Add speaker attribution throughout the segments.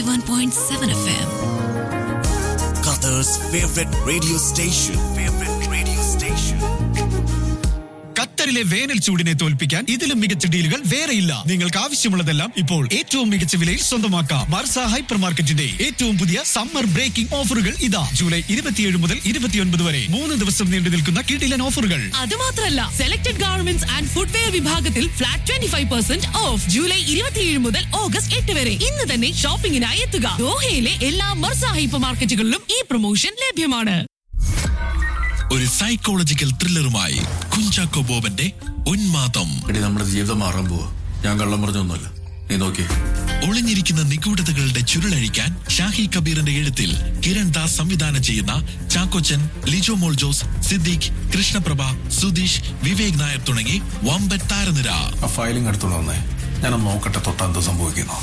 Speaker 1: 91.7 FM.
Speaker 2: Qatar's favorite radio station. Favorite radio station.
Speaker 3: ഖത്തറിലെ വേനൽ ചൂടിനെ തോൽപ്പിക്കാൻ ഇതിലും മികച്ച ഡീലുകൾ വേറെയില്ല നിങ്ങൾക്ക് ആവശ്യമുള്ളതെല്ലാം ഇപ്പോൾ ഏറ്റവും മികച്ച വിലയിൽ സ്വന്തമാക്കാം മർസ ഹൈപ്പർ മാർക്കറ്റിന്റെ ഏറ്റവും പുതിയ സമ്മർ ബ്രേക്കിംഗ് ഓഫറുകൾ ഇതാ ജൂലൈ ഇരുപത്തിയേഴ് മുതൽ ഇരുപത്തിയൊൻപത് വരെ മൂന്ന് ദിവസം നീണ്ടു നിൽക്കുന്ന കിടിലൻ ഓഫറുകൾ
Speaker 1: അതുമാത്രമല്ല സെലക്ടഡ് ഗാർമെന്റ്സ് ആൻഡ് ഫുട്വെയർ വിഭാഗത്തിൽ flat twenty five percent off July ഇരുപത്തിയേഴ് മുതൽ ഓഗസ്റ്റ് എട്ട് വരെ ഇന്ന് തന്നെ ഷോപ്പിംഗിനായി എത്തുക ദോഹയിലെ എല്ലാ മർസ ഹൈപ്പർ മാർക്കറ്റുകളിലും ഈ പ്രൊമോഷൻ ലഭ്യമാണ്
Speaker 4: ഒരു സൈക്കോളജിക്കൽ ത്രില്ലറുമായി കുഞ്ചാക്കോ ബോബന്റെ ഉന്മാദം
Speaker 5: എടി നമ്മുടെ ജീവിതം മാറാൻ പോവാ ഞാൻ കള്ളം പറഞ്ഞൊന്നുമല്ല നീ നോക്കി
Speaker 4: ഒളിഞ്ഞിരിക്കുന്ന നിഗൂഢതകളുടെ ചുരുളഴിക്കാൻ ഷാഹി കബീറിന്റെ എഴുത്തിൽ കിരൺ ദാസ് സംവിധാനം ചെയ്യുന്ന ചാക്കോച്ചൻ ലിജോ മോൾ ജോസ് സിദ്ദീഖ് കൃഷ്ണപ്രഭ സുധീഷ് വിവേക് നായർ തുടങ്ങി വമ്പൻ താരനിര
Speaker 5: ആ ഫയലിംഗ് എടുത്തോണ്ട് വന്നേ ഞാനൊന്ന് നോക്കട്ടെ തൊട്ട എന്ത് സംഭവിക്കുന്നു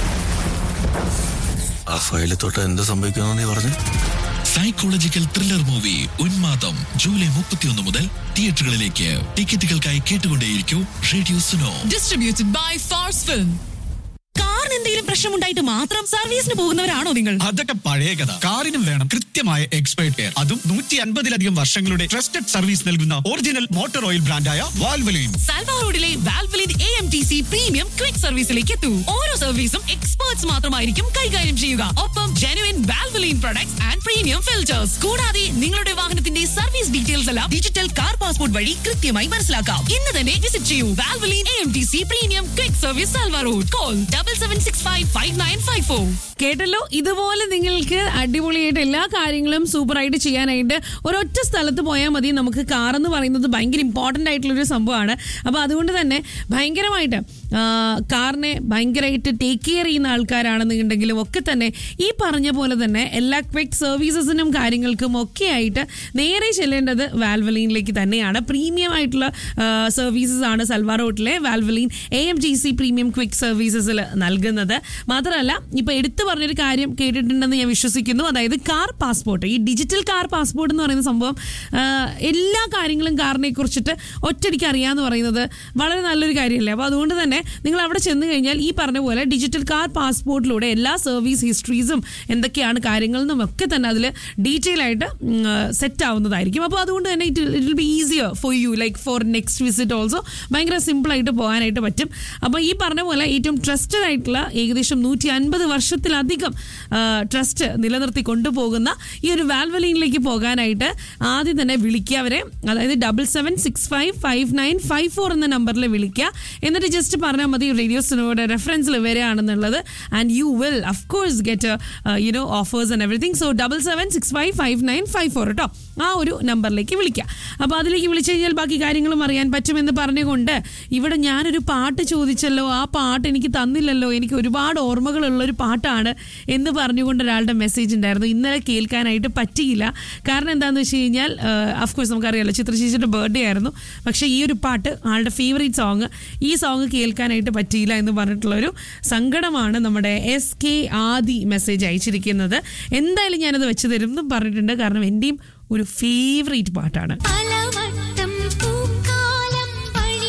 Speaker 5: ആ ഫയലിൽ തൊട്ട എന്ത് സംഭവിക്കുന്നു നീ പറഞ്ഞു
Speaker 4: psychological thriller movie Unmadam July മുപ്പത്തിയൊന്ന് മുതൽ തിയേറ്ററുകളിലേക്ക് ടിക്കറ്റുകൾക്കായി കേട്ടുകൊണ്ടേയിരിക്കൂ radio Suno
Speaker 1: distributed by Phars film കാറിന് എന്തെങ്കിലും പ്രശ്നമുണ്ടായിട്ട് മാത്രം സർവീസിന് പോകുന്നവരാണോ നിങ്ങൾ
Speaker 3: അതൊക്കെ പഴയ കഥ കാറിനും വേണം കൃത്യമായ എക്സ്പേർട്ട് കെയർ അതും നൂറ്റി അൻപതിലധികം വർഷങ്ങളുടെ ട്രസ്റ്റഡ് സർവീസ് നൽകുന്ന ഒറിജിനൽ മോട്ടോർ ഓയിൽ ബ്രാൻഡായ വാൽവലയും
Speaker 1: സാൽവാ റോഡിലെ Valvoline A M T C premium quick സർവീസിലേക്ക് എത്തൂ ഓരോ സർവീസും എക്സ്പേർട്സ് മാത്രമായിരിക്കും കൈകാര്യം ചെയ്യുക ഒപ്പം genuine Valvoline products and premium filters കൂടാതെ നിങ്ങളുടെ വാഹനത്തിന്റെ സർവീസ് ഡീറ്റെയിൽസ് എല്ലാം ഡിജിറ്റൽ കാർ പാസ്പോർട്ട് വഴി കൃത്യമായി മനസ്സിലാക്കാം ഇന്ന് തന്നെ വിസിറ്റ് ചെയ്യൂ Valvoline A M T C premium quick service Salwa road call double seven six five five nine five four
Speaker 6: കേട്ടല്ലോ ഇതുപോലെ നിങ്ങൾക്ക് അടിപൊളിയായിട്ട് എല്ലാ കാര്യങ്ങളും സൂപ്പറായിട്ട് ചെയ്യാനായിട്ട് ഒരൊറ്റ സ്ഥലത്ത് പോയാൽ മതി നമുക്ക് കാർ എന്ന് പറയുന്നത് ഭയങ്കര ഇമ്പോർട്ടൻ്റ് ആയിട്ടുള്ളൊരു സംഭവമാണ് അപ്പോൾ അതുകൊണ്ട് തന്നെ ഭയങ്കരമായിട്ട് ആ, കാറിനെ ഭയങ്കരമായിട്ട് ടേക്ക് കെയർ ചെയ്യുന്ന ആൾക്കാരാണെന്നുണ്ടെങ്കിലും ഒക്കെ തന്നെ ഈ പറഞ്ഞ പോലെ തന്നെ എല്ലാ ക്വിക്ക് സർവീസസിനും കാര്യങ്ങൾക്കും ഒക്കെ ആയിട്ട് നേരെ ചെല്ലേണ്ടത് വാൽവലീനിലേക്ക് തന്നെയാണ് പ്രീമിയം ആയിട്ടുള്ള സർവീസസ് ആണ് സൽവാർ റോട്ടിലെ Valvoline A M G C premium quick സർവീസസിൽ നൽകുന്നത് മാത്രമല്ല ഇപ്പൊ എടുത്തു പറഞ്ഞൊരു കാര്യം കേട്ടിട്ടുണ്ടെന്ന് ഞാൻ വിശ്വസിക്കുന്നു അതായത് കാർ പാസ്പോർട്ട് ഈ ഡിജിറ്റൽ കാർ പാസ്പോർട്ട് എന്ന് പറയുന്ന സംഭവം ആ, എല്ലാ കാര്യങ്ങളും കാറിനെ കുറിച്ചിട്ട് ഒറ്റയടിക്ക് അറിയാന്ന് പറയുന്നത് വളരെ നല്ലൊരു കാര്യമല്ലേ അപ്പോൾ അതുകൊണ്ട് തന്നെ നിങ്ങൾ അവിടെ ചെന്ന് കഴിഞ്ഞാൽ ഈ പറഞ്ഞ പോലെ ഡിജിറ്റൽ കാർ പാസ്പോർട്ടിലൂടെ എല്ലാ സർവീസ് ഹിസ്റ്ററീസും എന്തൊക്കെയാണ് കാര്യങ്ങളെന്നും ഒക്കെ തന്നെ അതിൽ ഡീറ്റെയിൽ ആയിട്ട് സെറ്റ് ആവുന്നതായിരിക്കും അപ്പോൾ അതുകൊണ്ട് തന്നെ it it will be easier for you like for next visit also ഭയങ്കര സിമ്പിളായിട്ട് പോകാനായിട്ട് പറ്റും അപ്പോൾ ഈ പറഞ്ഞ പോലെ ഏറ്റവും ട്രസ്റ്റഡ് ആയിട്ടുള്ള ഏകദേശം നൂറ്റി അൻപത് വർഷത്തിലധികം ട്രസ്റ്റ് നിലനിർത്തി കൊണ്ടുപോകുന്ന ഈ ഒരു വാൽവലീനിലേക്ക് പോകാനായിട്ട് ആദ്യം തന്നെ വിളിക്കുക അവരെ അതായത് double seven six five five nine five four എന്ന നമ്പറിൽ വിളിക്കുക എന്നിട്ട് ജസ്റ്റ് പറഞ്ഞാൽ മതി റേഡിയോസിനോട് റെഫറൻസിൽ വരികയാണെന്നുള്ളത് and you will of course get you know offers and everything so double seven six five five nine five four കേട്ടോ ആ ഒരു നമ്പറിലേക്ക് വിളിക്കുക അപ്പോൾ അതിലേക്ക് വിളിച്ചു കഴിഞ്ഞാൽ ബാക്കി കാര്യങ്ങളും അറിയാൻ പറ്റുമെന്ന് പറഞ്ഞുകൊണ്ട് ഇവിടെ ഞാനൊരു പാട്ട് ചോദിച്ചല്ലോ ആ പാട്ട് എനിക്ക് തന്നില്ലല്ലോ എനിക്ക് ഒരുപാട് ഓർമ്മകളുള്ള ഒരു പാട്ടാണ് എന്ന് പറഞ്ഞുകൊണ്ട് ഒരാളുടെ മെസ്സേജ് ഉണ്ടായിരുന്നു ഇന്നലെ കേൾക്കാനായിട്ട് പറ്റിയില്ല കാരണം എന്താണെന്ന് വെച്ച് കഴിഞ്ഞാൽ അഫ്കോഴ്സ് നമുക്കറിയാലോ ചിത്രശേഷിയുടെ ബർത്ത്ഡേ ആയിരുന്നു പക്ഷേ ഈ ഒരു പാട്ട് ആളുടെ ഫേവറേറ്റ് സോങ് ഈ സോങ് കേൾക്കാനായിട്ട് പറ്റിയില്ല എന്ന് പറഞ്ഞിട്ടുള്ളൊരു സങ്കടമാണ് നമ്മുടെ എസ് കെ ആദി മെസ്സേജ് അയച്ചിരിക്കുന്നത് എന്തായാലും ഞാനത് വെച്ച് തരും എന്നും പറഞ്ഞിട്ടുണ്ട് കാരണം എൻ്റെയും ഒരു ഫേവറേറ്റ് പാട്ടാണ്
Speaker 7: പലവട്ടം പൂക്കാലം വഴി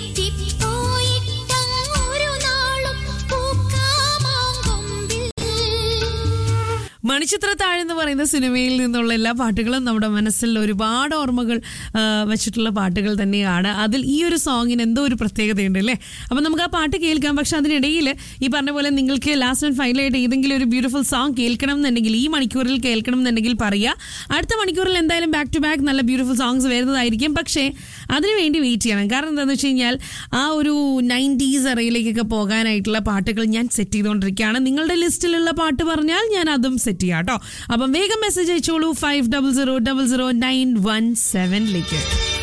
Speaker 7: തെറ്റിപ്പോയിട്ടങ്ങൊരു നാളും പൂക്കാമാങ്കൊമ്പിൽ
Speaker 6: മണിച്ചിത്ര താഴെന്ന് പറയുന്ന സിനിമയിൽ നിന്നുള്ള എല്ലാ പാട്ടുകളും നമ്മുടെ മനസ്സിൽ ഒരുപാട് ഓർമ്മകൾ ആ, വെച്ചിട്ടുള്ള പാട്ടുകൾ തന്നെയാണ് അതിൽ ഈ ഒരു സോങ്ങിന് എന്തോ ഒരു പ്രത്യേകതയുണ്ട് അല്ലേ അപ്പം നമുക്ക് ആ പാട്ട് കേൾക്കാം പക്ഷെ അതിനിടയിൽ ഈ പറഞ്ഞ പോലെ നിങ്ങൾക്ക് ലാസ്റ്റ് ആൻഡ് ഫൈനലായിട്ട് ഏതെങ്കിലും ഒരു ബ്യൂട്ടിഫുൾ സോങ് കേൾക്കണം എന്നുണ്ടെങ്കിൽ ഈ മണിക്കൂറിൽ കേൾക്കണം എന്നുണ്ടെങ്കിൽ പറയുക അടുത്ത മണിക്കൂറിൽ എന്തായാലും ബാക്ക് ടു ബാക്ക് നല്ല ബ്യൂട്ടിഫുൾ സോങ്സ് വരുന്നതായിരിക്കും പക്ഷേ അതിനു വേണ്ടി വെയിറ്റ് ചെയ്യണം കാരണം എന്താണെന്ന് വെച്ച് കഴിഞ്ഞാൽ ആ ഒരു നയൻറ്റീസ് എറയിലേക്കൊക്കെ പോകാനായിട്ടുള്ള പാട്ടുകൾ ഞാൻ സെറ്റ് ചെയ്തുകൊണ്ടിരിക്കുകയാണ് നിങ്ങളുടെ ലിസ്റ്റിലുള്ള പാട്ട് പറഞ്ഞാൽ ഞാൻ അതും സെറ്റ് ചെയ്യാം കേട്ടോ അപ്പം വേഗം മെസ്സേജ് അയച്ചോളൂ five double zero double zero nine one സെവനിലേക്ക്